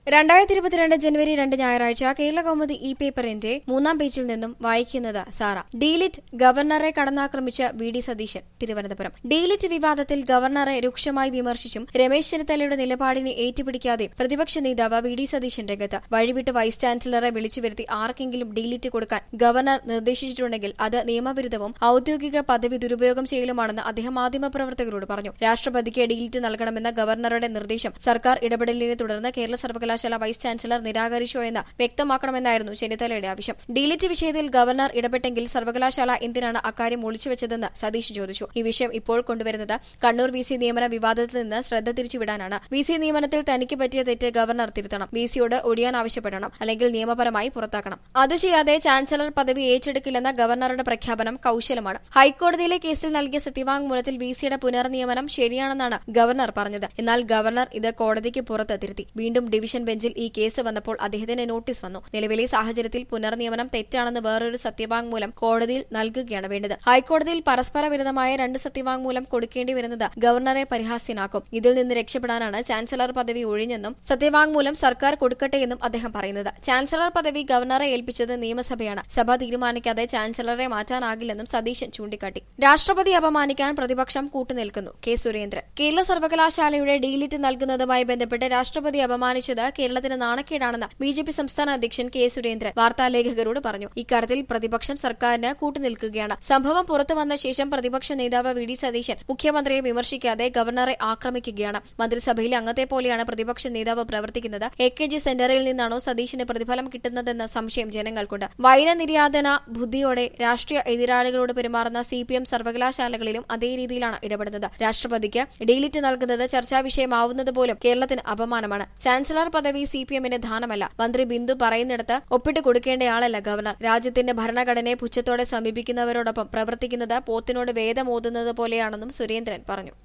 രണ്ടായിരത്തി ഇരുപത്തിരണ്ട് ജനുവരി രണ്ട് ഞായറാഴ്ച കേരള കൗമുദി ഇ പേപ്പറിന്റെ മൂന്നാം പേജിൽ നിന്നും വായിക്കുന്നത് സാറ ഡീലിറ്റ് ഗവർണറെ കടന്നാക്രമിച്ച V D Satheesan Thiruvananthapuram D Litt വിവാദത്തിൽ ഗവർണറെ രൂക്ഷമായി വിമർശിച്ചും രമേശ് ചെന്നിത്തലയുടെ നിലപാടിനെ ഏറ്റുപിടിക്കാതെ പ്രതിപക്ഷ നേതാവ് വി ഡി സതീശൻ രംഗത്ത് വഴിവിട്ട് വൈസ് ചാൻസലറെ വിളിച്ചു വരുത്തി ആർക്കെങ്കിലും ഡീലിറ്റ് കൊടുക്കാൻ ഗവർണർ നിർദ്ദേശിച്ചിട്ടുണ്ടെങ്കിൽ അത് നിയമവിരുദ്ധവും ഔദ്യോഗിക പദവി ദുരുപയോഗം ചെയ്യലുമാണെന്ന് അദ്ദേഹം മാധ്യമപ്രവർത്തകരോട് പറഞ്ഞു രാഷ്ട്രപതിക്ക് ഡീലിറ്റ് നൽകണമെന്ന ഗവർണറുടെ നിർദ്ദേശം സർക്കാർ ഇടപെടലിനെ തുടർന്ന് കേരള സർവകലാശാല വൈസ് ചാൻസലർ നിരാകരിച്ചോ എന്ന് വ്യക്തമാക്കണമെന്നായിരുന്നു ചെന്നിത്തലയുടെ ആവശ്യം ഡീലിറ്റ് വിഷയത്തിൽ ഗവർണർ ഇടപെട്ടെങ്കിൽ സർവകലാശാല എന്തിനാണ് അക്കാര്യം ഒളിച്ചുവെച്ചതെന്ന് സതീഷ് ചോദിച്ചു ഈ വിഷയം ഇപ്പോൾ കൊണ്ടുവരുന്നത് കണ്ണൂർ വി സി നിയമന വിവാദത്തിൽ നിന്ന് ശ്രദ്ധ തിരിച്ചുവിടാനാണ് വി സി നിയമനത്തിൽ തനിക്ക് പറ്റിയ തെറ്റ് ഗവർണർ തിരുത്തണം വി സിയോട് ഒഴിയാൻ ആവശ്യപ്പെടണം അല്ലെങ്കിൽ നിയമപരമായി പുറത്താക്കണം അത് ചെയ്യാതെ ചാൻസലർ പദവി ഏറ്റെടുക്കില്ലെന്ന ഗവർണറുടെ പ്രഖ്യാപനം കൌശലമാണ് ഹൈക്കോടതിയിലെ കേസിൽ നൽകിയ സത്യവാങ്മൂലത്തിൽ വി സിയുടെ പുനർനിയമനം ശരിയാണെന്നാണ് ഗവർണർ പറഞ്ഞത് എന്നാൽ ഗവർണർ ഇത് കോടതിക്ക് പുറത്ത് തിരുത്തി വീണ്ടും ഡിവിഷൻ ബെഞ്ചിൽ ഈ കേസ് വന്നപ്പോൾ അദ്ദേഹത്തിന് നോട്ടീസ് വന്നു നിലവിലെ സാഹചര്യത്തിൽ പുനർനിയമനം തെറ്റാണെന്ന് വേറൊരു സത്യവാങ്മൂലം കോടതിയിൽ നൽകുകയാണ് വേണ്ടത് ഹൈക്കോടതിയിൽ പരസ്പര വിരുദ്ധമായ രണ്ട് സത്യവാങ്മൂലം കൊടുക്കേണ്ടി വരുന്നത് ഗവർണറെ പരിഹാസ്യനാക്കും ഇതിൽ നിന്ന് രക്ഷപ്പെടാനാണ് ചാൻസലർ പദവി ഒഴിഞ്ഞെന്നും സത്യവാങ്മൂലം സർക്കാർ കൊടുക്കട്ടെ എന്നും അദ്ദേഹം പറയുന്നത് ചാൻസലർ പദവി ഗവർണറെ ഏൽപ്പിച്ചത് നിയമസഭയാണ് സഭ തീരുമാനിക്കാതെ ചാൻസലറെ മാറ്റാനാകില്ലെന്നും സതീശൻ ചൂണ്ടിക്കാട്ടി രാഷ്ട്രപതി അപമാനിക്കാൻ പ്രതിപക്ഷം കൂട്ടുനിൽക്കുന്നു കെ സുരേന്ദ്രൻ കേരള സർവകലാശാലയുടെ ഡീലിറ്റ് നൽകുന്നതുമായി ബന്ധപ്പെട്ട് രാഷ്ട്രപതി അപമാനിച്ചത് കേരളത്തിന് നാണക്കേടാണെന്ന് ബി ജെ പി സംസ്ഥാന അധ്യക്ഷൻ കെ സുരേന്ദ്രൻ വാർത്താലേഖകരോട് പറഞ്ഞു ഇക്കാര്യത്തിൽ പ്രതിപക്ഷം സർക്കാരിന് കൂട്ടുനിൽക്കുകയാണ് സംഭവം പുറത്തു വന്ന ശേഷം പ്രതിപക്ഷ നേതാവ് വി ഡി സതീശൻ മുഖ്യമന്ത്രിയെ വിമർശിക്കാതെ ഗവർണറെ ആക്രമിക്കുകയാണ് മന്ത്രിസഭയിലെ അംഗത്തെ പോലെയാണ് പ്രതിപക്ഷ നേതാവ് പ്രവർത്തിക്കുന്നത് എ കെ ജി സെന്ററിൽ നിന്നാണോ സതീശന് പ്രതിഫലം കിട്ടുന്നതെന്ന സംശയം ജനങ്ങൾക്കുണ്ട് വൈരനിര്യാതന ബുദ്ധിയോടെ രാഷ്ട്രീയ എതിരാളികളോട് പെരുമാറുന്ന സി പി എം സർവകലാശാലകളിലും അതേ രീതിയിലാണ് ഇടപെടുന്നത് രാഷ്ട്രപതിക്ക് ഡീലിറ്റ് നൽകുന്നത് ചർച്ചാ വിഷയമാവുന്നത് പോലും കേരളത്തിന് അപമാനമാണ് ചാൻസലർ പദവി സി പി എമ്മിന് ദാനമല്ല മന്ത്രി ബിന്ദു പറയുന്നിടത്ത് ഒപ്പിട്ട് കൊടുക്കേണ്ടയാളല്ല ഗവർണർ രാജ്യത്തിന്റെ ഭരണഘടനയെ പുച്ഛത്തോടെ സമീപിക്കുന്നവരോടൊപ്പം പ്രവർത്തിക്കുന്നത് പോത്തിനോട് വേദമോതുന്നത് പോലെയാണെന്നും സുരേന്ദ്രൻ പറഞ്ഞു